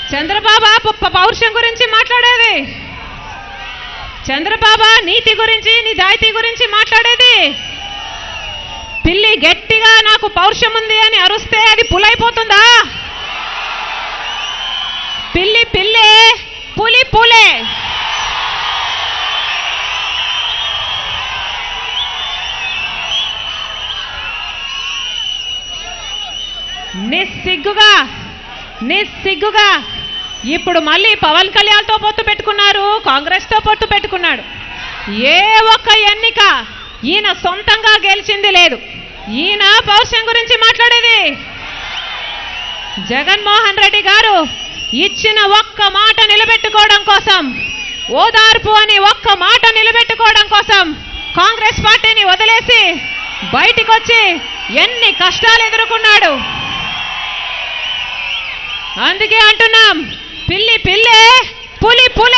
చంద్రబాబు ప- పౌరుషం గురించి మాట్లాడేది చంద్రబాబు నీతి గురించి నిజాయితీ గురించి మాట్లాడేది పిల్లి గట్టిగా నాకు పౌరుషం ఉంది అని అరుస్తే అది పులైపోతుందా పిల్లి పిల్లే పులి పులే నిస్సిగ్గుగా నిస్సిగ్గుగా ఇప్పుడు మళ్ళీ పవన్ కళ్యాణ్తో పొత్తు పెట్టుకున్నారు కాంగ్రెస్తో పొత్తు పెట్టుకున్నాడు ఏ ఒక్క ఎన్నిక ఈయన సొంతంగా గెలిచింది లేదు ఈయన పౌరుషం గురించి మాట్లాడేది జగన్మోహన్ రెడ్డి గారు ఇచ్చిన ఒక్క మాట నిలబెట్టుకోవడం కోసం ఓదార్పు అని ఒక్క మాట నిలబెట్టుకోవడం కోసం కాంగ్రెస్ పార్టీని వదిలేసి బయటికి వచ్చి ఎన్ని కష్టాలు ఎదుర్కొన్నాడు అందుకే అంటున్నాం పిల్లి పిల్లే పులి పులే